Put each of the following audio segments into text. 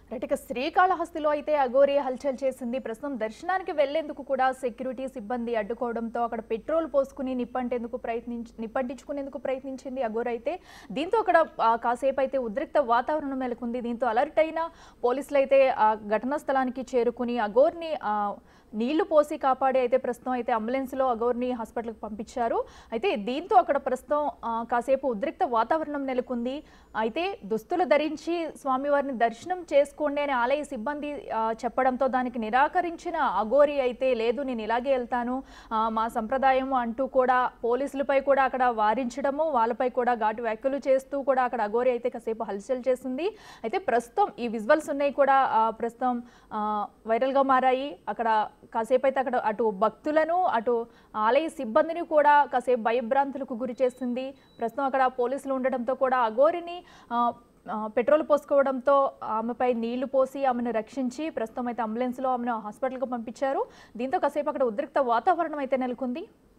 Right ఇక శ్రీకాళహస్తిలో అయితే అఘోరి హల్చల్ చేసింది ప్రస్తుతం దర్శనానికి వెళ్లేందుకు కూడా సెక్యూరిటీ సిబ్బంది అడ్డుకోవడంతో అక్కడ పెట్రోల్ పోసుకుని నిప్పంటేందుకు ప్రయత్నించి నిప్పంటించుకునేందుకు ప్రయత్నించింది అఘోర్ అయితే దీంతో అక్కడ ఆ, కాసేపు అయితే ఉద్రిక్త వాతావరణం నెలకొంది దీంతో అలర్ట్ అయిన పోలీసులు అయితే ఆ ఘటనా స్థలానికి చేరుకుని అఘోర్ని ఆ, నీళ్లు పోసి కాపాడి అయితే ప్రస్తుతం అయితే అంబులెన్స్లో అఘోర్ని హాస్పిటల్కి పంపించారు అయితే దీంతో అక్కడ ప్రస్తుతం ఆ, కాసేపు ఉద్రిక్త వాతావరణం నెలకొంది అయితే దుస్తులు ధరించి స్వామివారిని దర్శనం చేసుకోండి అని ఆలయ సిబ్బంది ఆ, చెప్పడంతో దానికి నిరాకరించిన అఘోరి అయితే లేదు నేను ఇలాగే వెళ్తాను ఆ, మా సంప్రదాయం అంటూ కూడా పోలీసులపై కూడా అక్కడ వారించడము వాళ్ళపై కూడా ఘాటు వ్యాఖ్యలు చేస్తూ కూడా అక్కడ అఘోరి అయితే కాసేపు హల్చల్ చేసింది అయితే ప్రస్తుతం ఈ విజువల్స్ ఉన్నాయి కూడా ఆ, ప్రస్తుతం ఆ, వైరల్గా మారాయి అక్కడ కాసేపు అయితే అక్కడ అటు భక్తులను అటు ఆలయ సిబ్బందిని కూడా కాసేపు భయభ్రాంతులకు గురి చేసింది ప్రస్తుతం అక్కడ పోలీసులు ఉండడంతో కూడా అఘోరిని ఆ, ఆ, పెట్రోల్ పోసుకోవడంతో ఆమెపై నీళ్లు పోసి ఆమెను రక్షించి ప్రస్తుతం అయితే అంబులెన్స్లో ఆమెను హాస్పిటల్కి పంపించారు దీంతో కాసేపు అక్కడ ఉద్రిక్త వాతావరణం అయితే నెలకొంది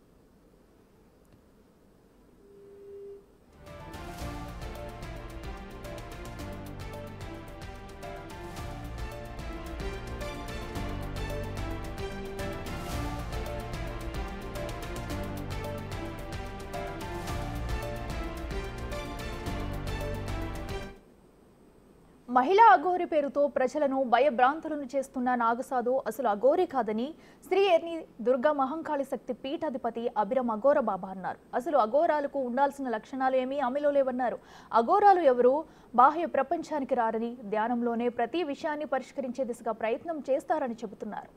మహిళా అఘోరి పేరుతో ప్రజలను భయభ్రాంతులను చేస్తున్న నాగసాధు అసలు అఘోరి కాదని శ్రీ ఎర్ని దుర్గా మహంకాళి శక్తి పీఠాధిపతి అభిరం అఘోర బాబా అన్నారు అసలు అఘోరాలకు ఉండాల్సిన లక్షణాలు ఏమీ ఆమెలో లేవన్నారు అఘోరాలు ఎవరు బాహ్య ప్రపంచానికి రారని ధ్యానంలోనే ప్రతి విషయాన్ని పరిష్కరించే దిశగా ప్రయత్నం చేస్తారని చెబుతున్నారు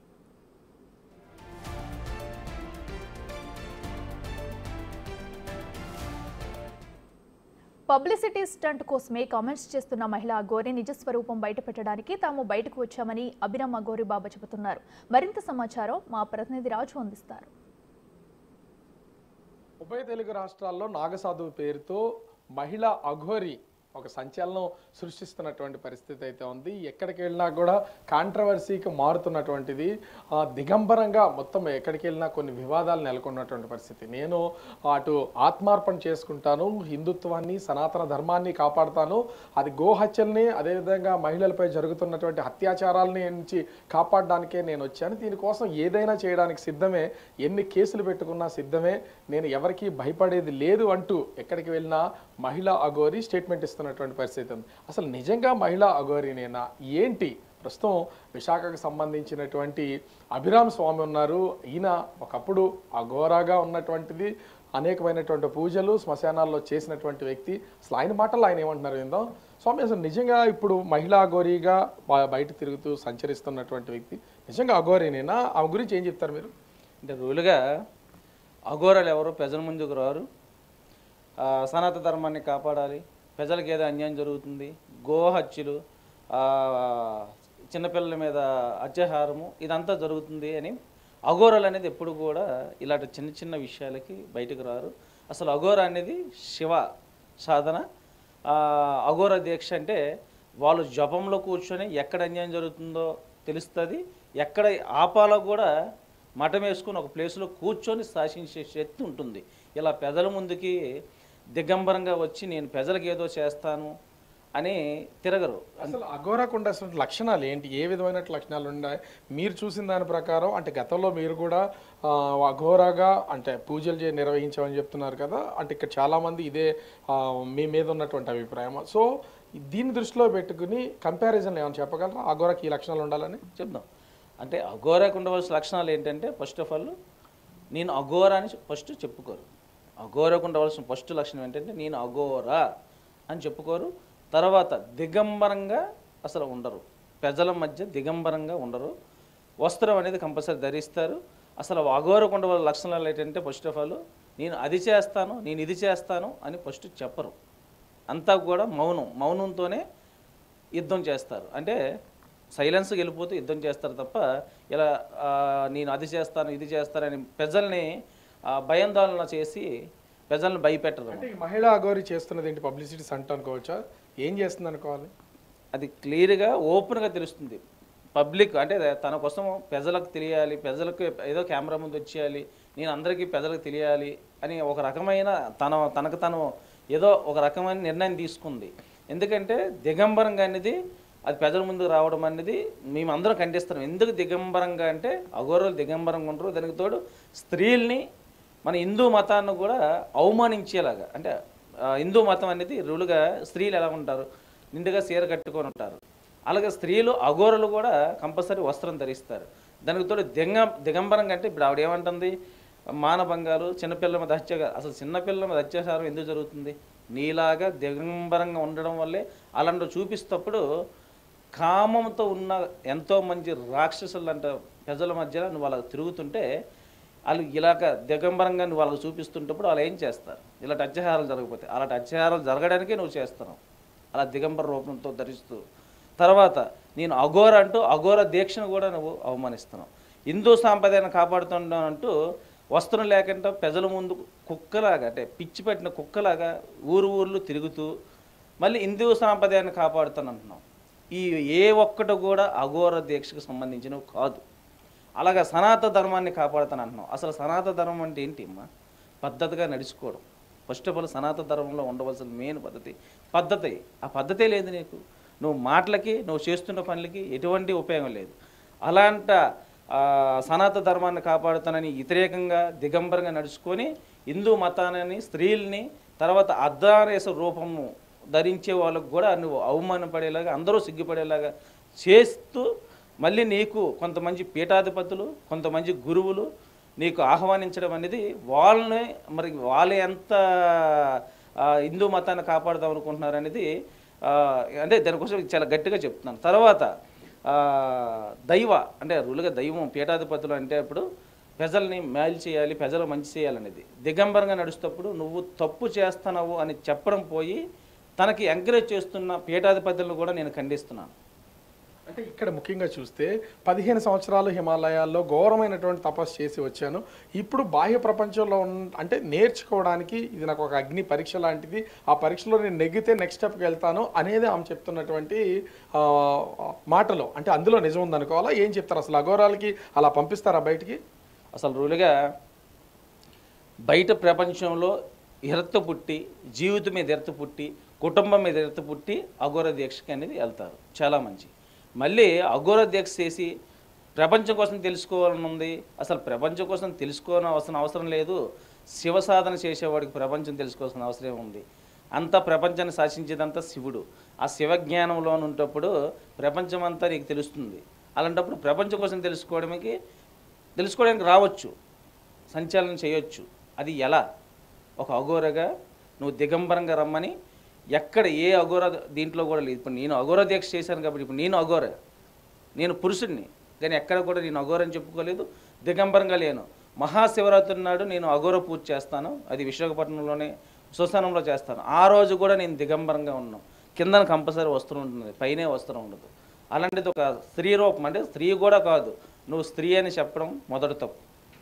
పబ్లిసిటీ స్టంట్ కోసమే కామెంట్స్ చేస్తున్న మహిళ అఘోరి నిజ స్వరూపం బయటపెట్టడానికి తాము బయటకు వచ్చామని అభిరామ్ అఘోరి బాబా చెబుతున్నారు మరింత సమాచారం మా ప్రతినిధి రాజు అందిస్తారు ఉభయ తెలుగు రాష్ట్రాల్లో నాగసాధువు పేరుతో మహిళ అఘోరి ఒక సంచలనం సృష్టిస్తున్నటువంటి పరిస్థితి అయితే ఉంది ఎక్కడికి వెళ్ళినా కూడా కాంట్రవర్సీకి మారుతున్నటువంటిది ఆ, దిగంబరంగా మొత్తం ఎక్కడికి వెళ్ళినా కొన్ని వివాదాలు నెలకొన్నటువంటి పరిస్థితి నేను అటు ఆత్మార్పణ చేసుకుంటాను హిందుత్వాన్ని సనాతన ధర్మాన్ని కాపాడుతాను అది గోహత్యల్ని అదేవిధంగా మహిళలపై జరుగుతున్నటువంటి అత్యాచారాలని నుంచి కాపాడడానికే నేను వచ్చాను దీనికోసం ఏదైనా చేయడానికి సిద్ధమే ఎన్ని కేసులు పెట్టుకున్నా సిద్ధమే నేను ఎవరికీ భయపడేది లేదు అంటూ ఎక్కడికి వెళ్ళినా మహిళా అఘోరి స్టేట్మెంట్ ఇస్తున్నటువంటి పరిస్థితి ఉంది అసలు నిజంగా మహిళా అఘోరినేనా ఏంటి ప్రస్తుతం విశాఖకు సంబంధించినటువంటి అభిరామ్ స్వామి ఉన్నారు ఈయన ఒకప్పుడు అఘోరాగా ఉన్నటువంటిది అనేకమైనటువంటి పూజలు శ్మశానాల్లో చేసినటువంటి వ్యక్తి అసలు ఆయన మాటలు ఆయన ఏమంటున్నారు ఏందో స్వామి అసలు నిజంగా ఇప్పుడు మహిళా అఘోరీగా బ- బయట తిరుగుతూ సంచరిస్తున్నటువంటి వ్యక్తి నిజంగా అఘోరీనేనా ఆమె గురించి ఏం చెప్తారు మీరు అంటే రూలుగా అఘోరాలు ఎవరు ప్రజల ముందుకు రారు ఆ, సనాతన ధర్మాన్ని కాపాడాలి ప్రజలకు ఏదో అన్యాయం జరుగుతుంది గోహత్యలు ఆ, చిన్నపిల్లల మీద అత్యాహారము ఇదంతా జరుగుతుంది అని అఘోరాలు అనేది ఎప్పుడు కూడా ఇలాంటి చిన్న చిన్న విషయాలకి బయటకు రారు అసలు అఘోర అనేది శివ సాధన ఆ, అఘోర దీక్ష అంటే వాళ్ళు జపంలో కూర్చొని ఎక్కడ అన్యాయం జరుగుతుందో తెలుస్తుంది ఎక్కడ ఆపాలో కూడా మఠం వేసుకుని ఒక ప్లేస్లో కూర్చొని శాసించే శక్తి ఉంటుంది ఇలా పెదల ముందుకి దిగంబరంగా వచ్చి నేను ప్రజలకు ఏదో చేస్తాను అని తిరగరు అసలు అఘోరాకు ఉండాల్సిన లక్షణాలు ఏంటి ఏ విధమైన లక్షణాలు ఉన్నాయి మీరు చూసిన దాని ప్రకారం అంటే గతంలో మీరు కూడా ఆ, అఘోరాగా అంటే పూజలు చే నిర్వహించామని చెప్తున్నారు కదా అంటే ఇక్కడ చాలా మంది ఇదే ఆ, మీ మీద ఉన్నటువంటి అభిప్రాయం సో దీన్ని దృష్టిలో పెట్టుకుని కంపారిజన్ ఏమైనా చెప్పగలరా అఘోరాకి ఈ లక్షణాలు ఉండాలని చెప్దాం అంటే అఘోరాకు ఉండవలసిన లక్షణాలు ఏంటంటే ఫస్ట్ ఆఫ్ ఆల్ నేను అఘోరా అని ఫస్ట్ చెప్పుకోరు అఘోరకు ఉండవలసిన ఫస్ట్ లక్షణం ఏంటంటే నేను అఘోరా అని చెప్పుకోరు తర్వాత దిగంబరంగా అసలు ఉండరు ప్రజల మధ్య దిగంబరంగా ఉండరు వస్త్రం అనేది కంపల్సరీ ధరిస్తారు అసలు అఘోరకు ఉండవలసిన లక్షణాలు ఏంటంటే ఫస్ట్ ఆఫ్ ఆల్ నేను అది చేస్తాను నేను ఇది చేస్తాను అని ఫస్ట్ చెప్పరు అంతా కూడా మౌనం మౌనంతోనే యుద్ధం చేస్తారు అంటే సైలెన్స్కి వెళ్ళిపోతూ యుద్ధం చేస్తారు తప్ప ఇలా ఆ, నేను అది చేస్తాను ఇది చేస్తానని ప్రజల్ని ఆ, భయాందోళన చేసి ప్రజల్ని భయపెట్టరు అంటే ఈ మహిళా అఘోరి చేస్తున్నది ఏంటి పబ్లిసిటీ సంట అనుకోవచ్చా ఏం చేస్తుంది అనుకోవాలి అది క్లియర్గా ఓపెన్గా తెలుస్తుంది పబ్లిక్ అంటే తన కోసం ప్రజలకు తెలియాలి ప్రజలకు ఏదో కెమెరా ముందు వచ్చేయాలి నేను అందరికీ ప్రజలకు తెలియాలి అని ఒక రకమైన తన తనకు తను ఏదో ఒక రకమైన నిర్ణయం తీసుకుంది ఎందుకంటే దిగంబరంగా అనేది అది ప్రజల ముందుకు రావడం అనేది మేమందరం ఖండిస్తున్నాం ఎందుకు దిగంబరంగా అంటే అఘోరాలు దిగంబరంగా ఉంటారు దానికి తోడు స్త్రీల్ని మన హిందూ మతాన్ని కూడా అవమానించేలాగా అంటే ఆ, హిందూ మతం అనేది రూలుగా స్త్రీలు ఎలా ఉంటారు నిండుగా చీర కట్టుకొని ఉంటారు అలాగే స్త్రీలు అఘోరలు కూడా కంపల్సరీ వస్త్రం ధరిస్తారు దానికి తోడు దిగ దిగంబరంగా అంటే ఇప్పుడు ఆవిడ ఏమంటుంది మానభంగాలు చిన్నపిల్లల మీద హత్య అసలు చిన్నపిల్లల మీద అత్యాచారం ఎందుకు జరుగుతుంది నీలాగా దిగంబరంగా ఉండడం వల్లే అలాంటి చూపిస్తప్పుడు కామంతో ఉన్న ఎంతో మంది రాక్షసులు అంట ప్రజల మధ్యలో నువ్వు వాళ్ళకి తిరుగుతుంటే వాళ్ళు ఇలాగ దిగంబరంగా నువ్వు వాళ్ళకి చూపిస్తుంటప్పుడు వాళ్ళు ఏం చేస్తారు ఇలాంటి అత్యాచారాలు జరగకపోతే అలాంటి అత్యాచారాలు జరగడానికే నువ్వు చేస్తున్నావు అలా దిగంబర రూపంతో ధరిస్తూ తర్వాత నేను అఘోర అంటూ అఘోర దీక్షను కూడా నువ్వు అవమానిస్తున్నావు హిందూ సాంప్రదాయాన్ని కాపాడుతున్నావు అంటూ వస్త్రం లేకుండా ప్రజల ముందు కుక్కలాగా అంటే పిచ్చి పెట్టిన కుక్కలాగా ఊరు ఊర్లు తిరుగుతూ మళ్ళీ హిందూ సాంప్రదాయాన్ని కాపాడుతాను అంటున్నావు ఈ ఏ ఒక్కటి కూడా అఘోర దీక్షకు సంబంధించినవి కాదు అలాగా సనాతన ధర్మాన్ని కాపాడుతాను అంటున్నావు అసలు సనాతన ధర్మం అంటే ఏంటి అమ్మా పద్ధతిగా నడుచుకోవడం ఫస్ట్ ఆఫ్ ఆల్ సనాతన ధర్మంలో ఉండవలసిన మెయిన్ పద్ధతి పద్ధతి ఆ పద్ధతే లేదు నీకు నువ్వు మాటలకి నువ్వు చేస్తున్న పనులకి ఎటువంటి ఉపయోగం లేదు అలాంట ఆ, సనాతన ధర్మాన్ని కాపాడుతానని వ్యతిరేకంగా దిగంబరంగా నడుచుకొని హిందూ మతాన్ని స్త్రీల్ని తర్వాత అర్ధారేస రూపము ధరించే వాళ్ళకు కూడా నువ్వు అవమానపడేలాగా అందరూ సిగ్గుపడేలాగా చేస్తూ మళ్ళీ నీకు కొంతమంది పీఠాధిపతులు కొంతమంది గురువులు నీకు ఆహ్వానించడం అనేది వాళ్ళని మరి వాళ్ళు ఎంత ఆ, హిందూ మతాన్ని కాపాడుదాం అనుకుంటున్నారు అనేది ఆ, అంటే దానికోసం చాలా గట్టిగా చెప్తున్నాను తర్వాత ఆ, దైవ అంటే రూలుగా దైవం పీఠాధిపతులు అంటే ఇప్పుడు ప్రజల్ని మేలు చేయాలి ప్రజలు మంచి చేయాలనేది దిగంబరంగా నడుస్తప్పుడు నువ్వు తప్పు చేస్తున్నావు అని చెప్పడం పోయి తనకి ఎంకరేజ్ చేస్తున్న పీఠాధిపతులను కూడా నేను ఖండిస్తున్నాను అంటే ఇక్కడ ముఖ్యంగా చూస్తే పదిహేను సంవత్సరాలు హిమాలయాల్లో ఘోరమైనటువంటి తపస్సు చేసి వచ్చాను ఇప్పుడు బాహ్య ప్రపంచంలో ఉన్న అంటే నేర్చుకోవడానికి ఇది నాకు ఒక అగ్ని పరీక్ష లాంటిది ఆ పరీక్షలో నేను నెగ్గితే నెక్స్ట్ స్టెప్కి వెళ్తాను అనేది ఆమె చెప్తున్నటువంటి ఆ, మాటలు అంటే అందులో నిజం ఉందనుకోవాలా ఏం చెప్తారు అసలు అఘోరాలకి అలా పంపిస్తారా బయటికి అసలు రూలుగా బయట ప్రపంచంలో ఎరత పుట్టి జీవితం మీద ఎరత పుట్టి కుటుంబం మీద ఎరత పుట్టి అఘోర దీక్షకి అనేది వెళ్తారు చాలా మంచి మళ్ళీ అఘోర దీక్ష చేసి ప్రపంచం కోసం తెలుసుకోవాలని ఉంది అసలు ప్రపంచం కోసం తెలుసుకోవాలని అవసరం అవసరం లేదు శివ సాధన చేసేవాడికి ప్రపంచం తెలుసుకోవాల్సిన అవసరం ఉంది అంతా ప్రపంచాన్ని శాసించేదంతా శివుడు ఆ శివ జ్ఞానంలో ఉన్నప్పుడు ప్రపంచం అంతా నీకు తెలుస్తుంది అలాంటప్పుడు ప్రపంచం కోసం తెలుసుకోవడానికి తెలుసుకోవడానికి రావచ్చు సంచాలనం చేయొచ్చు అది ఎలా ఒక అఘోరగా నువ్వు దిగంబరంగా రమ్మని ఎక్కడ ఏ అఘోర దీంట్లో కూడా లేదు ఇప్పుడు నేను అఘోర దీక్ష చేశాను కాబట్టి ఇప్పుడు నేను అఘోర నేను పురుషుడిని కానీ ఎక్కడ కూడా నేను అఘోర అని చెప్పుకోలేదు దిగంబరంగా లేను మహాశివరాత్రి నాడు నేను అఘోర పూజ చేస్తాను అది విశాఖపట్నంలోనే శ్మశానంలో చేస్తాను ఆ రోజు కూడా నేను దిగంబరంగా ఉన్నాను కిందన కంపల్సరీ వస్త్రం ఉంటుంది పైనే వస్త్రం ఉండదు అలాంటిది ఒక స్త్రీ రూపం అంటే స్త్రీ కూడా కాదు నువ్వు స్త్రీ అని చెప్పడం మొదటి తప్పు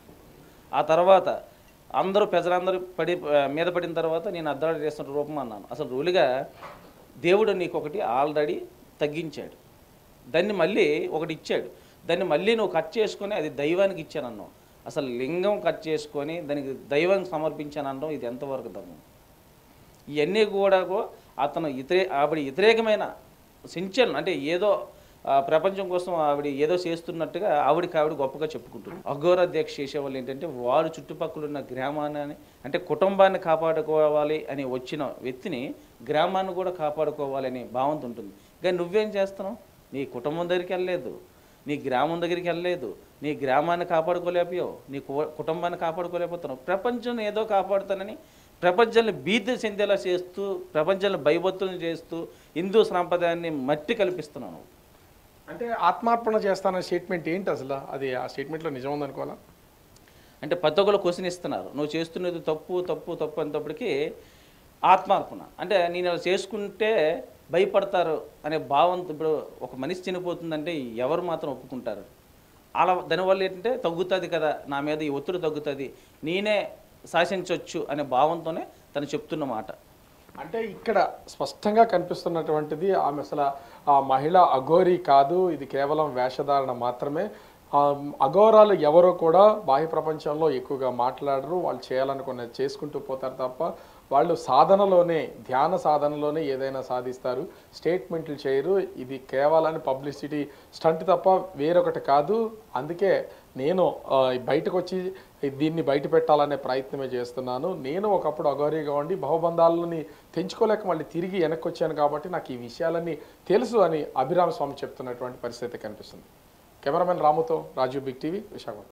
ఆ తర్వాత అందరూ ప్రజలందరూ పడి మీద పడిన తర్వాత నేను అర్ధరాడి చేస్తున్న రూపం అన్నాను అసలు రూలుగా దేవుడు నీకు ఒకటి ఆల్రెడీ తగ్గించాడు దాన్ని మళ్ళీ ఒకటి ఇచ్చాడు దాన్ని మళ్ళీ నువ్వు కట్ చేసుకొని అది దైవానికి ఇచ్చానన్నావు అసలు లింగం కట్ చేసుకొని దానికి దైవానికి సమర్పించానన్నావు ఇది ఎంతవరకు ధర్మం ఇవన్నీ కూడా అతను ఇతరే ఆవిడ వ్యతిరేకమైన సించన్ అంటే ఏదో ఆ, ప్రపంచం కోసం ఆవిడ ఏదో చేస్తున్నట్టుగా ఆవిడకి ఆవిడ గొప్పగా చెప్పుకుంటుంది అఘోర దీక్ష చేసేవాళ్ళు ఏంటంటే వారు చుట్టుపక్కల ఉన్న గ్రామాన్ని అంటే కుటుంబాన్ని కాపాడుకోవాలి అని వచ్చిన వ్యక్తిని గ్రామాన్ని కూడా కాపాడుకోవాలి అనే భావంతో ఉంటుంది కానీ నువ్వేం చేస్తున్నావు నీ కుటుంబం దగ్గరికి వెళ్ళలేదు నీ గ్రామం దగ్గరికి వెళ్ళలేదు నీ గ్రామాన్ని కాపాడుకోలేకపోయావు నీ కు- కుటుంబాన్ని కాపాడుకోలేకపోతున్నావు ప్రపంచం ఏదో కాపాడుతానని ప్రపంచాన్ని భీతి చెందేలా చేస్తూ ప్రపంచాన్ని భయభత్తులను చేస్తూ హిందూ సాంప్రదాయాన్ని మట్టి కల్పిస్తున్నావు నువ్వు. అంటే ఆత్మార్పణ చేస్తానన్న స్టేట్మెంట్ ఏంటి అసలు అది ఆ స్టేట్మెంట్లో నిజం ఉందనుకోవాలా అంటే ప్రతి ఒక్కరు క్వశ్చన్ ఇస్తున్నారు నువ్వు చేస్తున్నది తప్పు తప్పు తప్పు అనేటప్పటికీ ఆత్మార్పణ అంటే నేను ఇలా చేసుకుంటే భయపడతారు అనే భావంతో ఇప్పుడు ఒక మనిషి చనిపోతుందంటే ఎవరు మాత్రం ఒప్పుకుంటారు అలా దానివల్ల ఏంటంటే తగ్గుతుంది కదా నా మీద ఈ ఒత్తిడి తగ్గుతుంది నేనే శాసించవచ్చు అనే భావంతోనే తను చెప్తున్న మాట అంటే ఇక్కడ స్పష్టంగా కనిపిస్తున్నటువంటిది ఆమె అసలు ఆ మహిళ అఘోరి కాదు ఇది కేవలం వేషధారణ మాత్రమే ఆ అఘోరాలు ఎవరో కూడా బాహ్య ప్రపంచంలో ఎక్కువగా మాట్లాడరు వాళ్ళు చేయాలనుకున్నది చేసుకుంటూ పోతారు తప్ప వాళ్ళు సాధనలోనే ధ్యాన సాధనలోనే ఏదైనా సాధిస్తారు స్టేట్మెంట్లు చేయరు ఇది కేవలం పబ్లిసిటీ స్టంట్ తప్ప వేరొకటి కాదు అందుకే నేను ఆ, బయటకు వచ్చి దీన్ని బయట పెట్టాలనే ప్రయత్నమే చేస్తున్నాను నేను ఒకప్పుడు అగౌరీగా ఉండి బహుబంధాలని తెంచుకోలేక మళ్ళీ తిరిగి వెనక్కి వచ్చాను కాబట్టి నాకు ఈ విషయాలన్నీ తెలుసు అని అభిరామ స్వామి చెప్తున్నటువంటి పరిస్థితి కనిపిస్తుంది కెమెరామెన్ రాముతో రాజీవ్ బిగ్ టీవీ విశాఖపట్నం